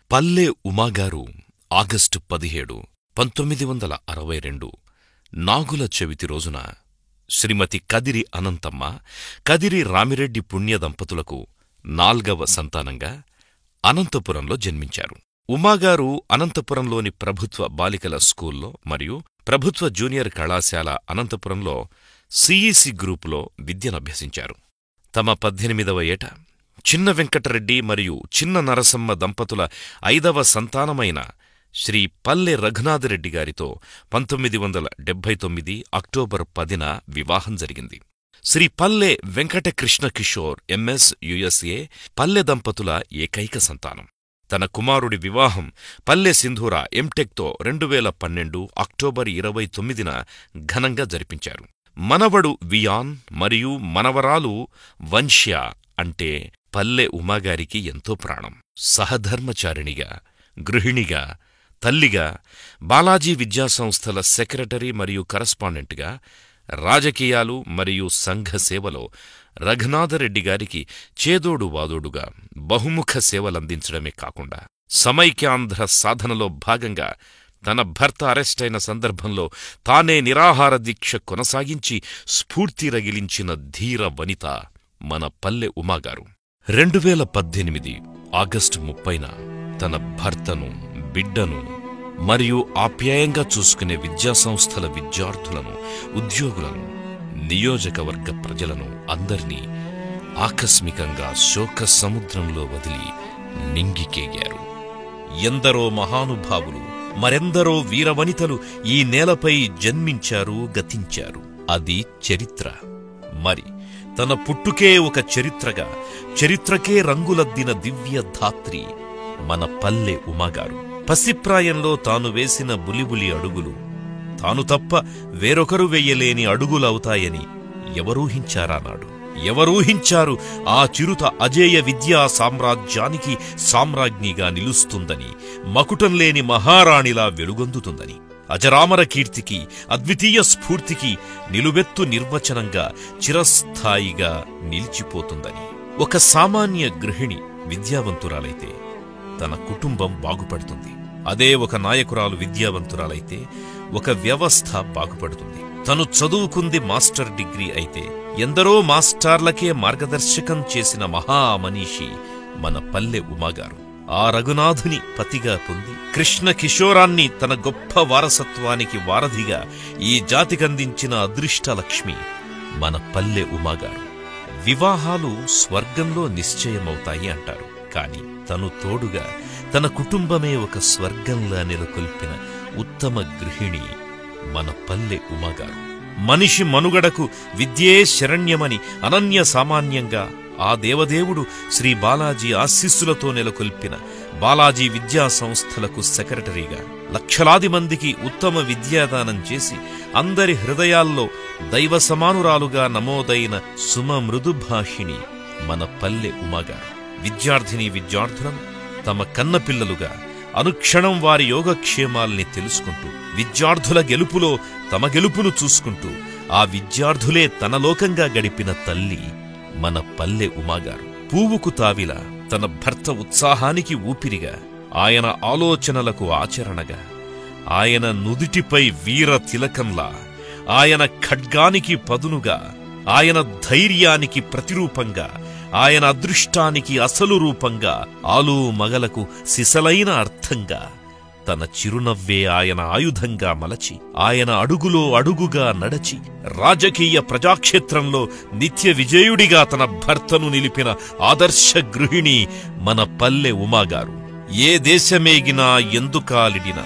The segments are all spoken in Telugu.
పల్లె ఉమాగారు ఆగస్టు పదిహేడు పంతొమ్మిది వందల అరవై రెండు నాగుల చవితి రోజున శ్రీమతి కదిరి అనంతమ్మ కదిరి రామిరెడ్డి పుణ్య దంపతులకు నాల్గవ సంతానంగా అనంతపురంలో జన్మించారు ఉమాగారు అనంతపురంలోని ప్రభుత్వ బాలికల స్కూల్లో మరియు ప్రభుత్వ జూనియర్ కళాశాల అనంతపురంలో సిఈసి గ్రూపులో విద్యనభ్యసించారు తమ పద్దెనిమిదవ ఏట చిన్న వెంకటరెడ్డి మరియు చిన్న నరసమ్మ దంపతుల ఐదవ సంతానమైన శ్రీ పల్లె రఘునాథరెడ్డి గారితో పంతొమ్మిది వందల డెబ్బై తొమ్మిది అక్టోబర్ పదిన వివాహం జరిగింది శ్రీ పల్లె వెంకటకృష్ణ కిషోర్ ఎంఎస్ యుఎస్ఏ పల్లె దంపతుల ఏకైక సంతానం తన కుమారుడి వివాహం పల్లె సింధూర ఎంటెక్తో రెండు వేల పన్నెండు అక్టోబర్ ఇరవై తొమ్మిదిన ఘనంగా జరిపించారు మనవడు వియాన్ మరియు మనవరాలు వంశ్య అంటే పల్లె ఉమాగారికి ఎంతో ప్రాణం సహధర్మచారిణిగా గృహిణిగా తల్లిగా బాలాజీ విద్యాసంస్థల సెక్రటరీ మరియు కరస్పాండెంట్గా రాజకీయాలు మరియు సంఘ సేవలో రఘునాథరెడ్డి గారికి చేదోడు వాదోడుగా బహుముఖ సేవలందించడమే కాకుండా సమైక్యాంధ్ర సాధనలో భాగంగా తన భర్త అరెస్టైన సందర్భంలో తానే నిరాహార దీక్ష కొనసాగించి స్ఫూర్తి రగిలించిన ధీర వనిత మన పల్లె ఉమాగారు రెండు వేల పద్దెనిమిది ఆగస్టు ముప్పైన తన భర్తను బిడ్డను మరియు ఆప్యాయంగా చూసుకునే విద్యాసంస్థల విద్యార్థులను ఉద్యోగులను నియోజకవర్గ ప్రజలను అందర్నీ ఆకస్మికంగా శోక సముద్రంలో వదిలి నింగికేగారు ఎందరో మహానుభావులు మరెందరో వీరవనితలు ఈ నేలపై జన్మించారు గతించారు అది చరిత్ర మరి తన పుట్టుకే ఒక చరిత్రగా చరిత్రకే రంగులద్దిన దివ్య ధాత్రి మన పల్లె ఉమాగారు పసిప్రాయంలో తాను వేసిన బులిబులి అడుగులు తాను తప్ప వేరొకరు వెయ్యలేని అడుగులవుతాయని ఎవరూహించారానాడు ఎవరూహించారు ఆ చిరుత అజేయ విద్యా సామ్రాజ్యానికి సామ్రాజ్ఞిగా నిలుస్తుందని మకుటం లేని మహారాణిలా వెలుగొందుతుందని అజరామర కీర్తికి అద్వితీయ స్ఫూర్తికి నిలువెత్తు నిర్వచనంగా చిరస్థాయిగా నిలిచిపోతుందని ఒక సామాన్య గృహిణి విద్యావంతురాలైతే తన కుటుంబం బాగుపడుతుంది అదే ఒక నాయకురాలు విద్యావంతురాలైతే ఒక వ్యవస్థ బాగుపడుతుంది తను చదువుకుంది మాస్టర్ డిగ్రీ అయితే ఎందరో మాస్టార్లకే మార్గదర్శకం చేసిన మహామనీషి మన పల్లె ఉమాగారు ఆ రఘునాథుని పతిగా పొంది కృష్ణ కిషోరాన్ని తన గొప్ప వారసత్వానికి వారధిగా ఈ జాతికందించిన అదృష్టలక్ష్మి మన పల్లె ఉమాగారు వివాహాలు స్వర్గంలో నిశ్చయమవుతాయి అంటారు కాని తను తోడుగా తన కుటుంబమే ఒక స్వర్గంలా నెలకొల్పిన ఉత్తమ గృహిణి మన పల్లె ఉమాగారు మనిషి మనుగడకు విద్యే శరణ్యమని అనన్య సామాన్యంగా ఆ దేవదేవుడు శ్రీ బాలాజీ ఆశీస్సులతో నెలకొల్పిన బాలాజీ విద్యా సంస్థలకు సెక్రటరీగా లక్షలాది మందికి ఉత్తమ విద్యాదానం చేసి అందరి హృదయాల్లో దైవ సమానురాలుగా నమోదైన సుమ మృదుభాషిణి మన పల్లె ఉమాగారు విద్యార్థిని విద్యార్థులను తమ కన్నపిల్లలుగా అనుక్షణం వారి యోగక్షేమాల్ని తెలుసుకుంటూ విద్యార్థుల గెలుపులో తమ గెలుపును చూసుకుంటూ ఆ విద్యార్థులే తన లోకంగా గడిపిన తల్లి మన పల్లె ఉమాగారు పూవుకు తావిల తన భర్త ఉత్సాహానికి ఊపిరిగా ఆయన ఆలోచనలకు ఆచరణగా ఆయన నుదుటిపై వీర తిలకంలా ఆయన ఖడ్గానికి పదునుగా ఆయన ధైర్యానికి ప్రతిరూపంగా ఆయన అదృష్టానికి అసలు రూపంగా ఆలు మగలకు సిసలైన అర్థంగా తన చిరునవ్వే ఆయన ఆయుధంగా మలచి ఆయన అడుగులో అడుగుగా నడచి రాజకీయ ప్రజాక్షేత్రంలో నిత్య విజయుడిగా తన భర్తను నిలిపిన ఆదర్శ గృహిణి మన పల్లె ఉమాగారు ఏ దేశమేగినా ఎందుకాలిడినా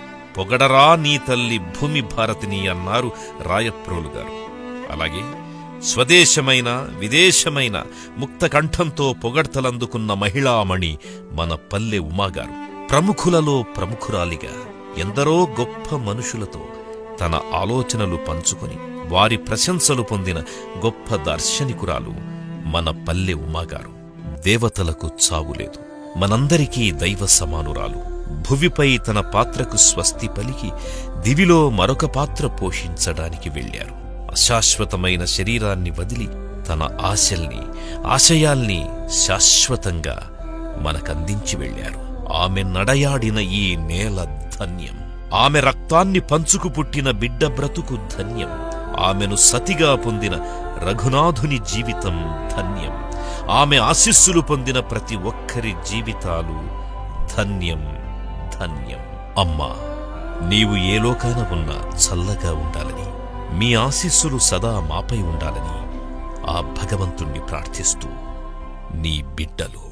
పొగడరా నీ తల్లి భూమి భారతిని అన్నారు రాయప్రోలు గారు అలాగే స్వదేశమైన విదేశమైన ముక్త కంఠంతో పొగడ్తలందుకున్న మహిళామణి మన పల్లె ఉమాగారు ప్రముఖులలో ప్రముఖురాలిగా ఎందరో గొప్ప మనుషులతో తన ఆలోచనలు పంచుకొని వారి ప్రశంసలు పొందిన గొప్ప దార్శనికురాలు మన పల్లె ఉమాగారు దేవతలకు చావులేదు మనందరికీ దైవ సమానురాలు భువిపై తన పాత్రకు స్వస్తి పలికి దివిలో మరొక పాత్ర పోషించడానికి వెళ్ళారు అశాశ్వతమైన శరీరాన్ని వదిలి తన ఆశల్ని ఆశయాల్ని శాశ్వతంగా మనకందించి వెళ్ళారు ఆమె నడయాడిన ఈ నేల ధన్యం ఆమె రక్తాన్ని పంచుకు పుట్టిన బిడ్డ బ్రతుకు ధన్యం ఆమెను సతిగా పొందిన రఘునాథుని జీవితం ధన్యం ఆమె ఆశీస్సులు పొందిన ప్రతి ఒక్కరి జీవితాలు ధన్యం ధన్యం అమ్మా నీవు ఏ లోకాన ఉన్నా చల్లగా ఉండాలని మీ ఆశీస్సులు సదా మాపై ఉండాలని ఆ భగవంతుణ్ణి ప్రార్థిస్తూ నీ బిడ్డలు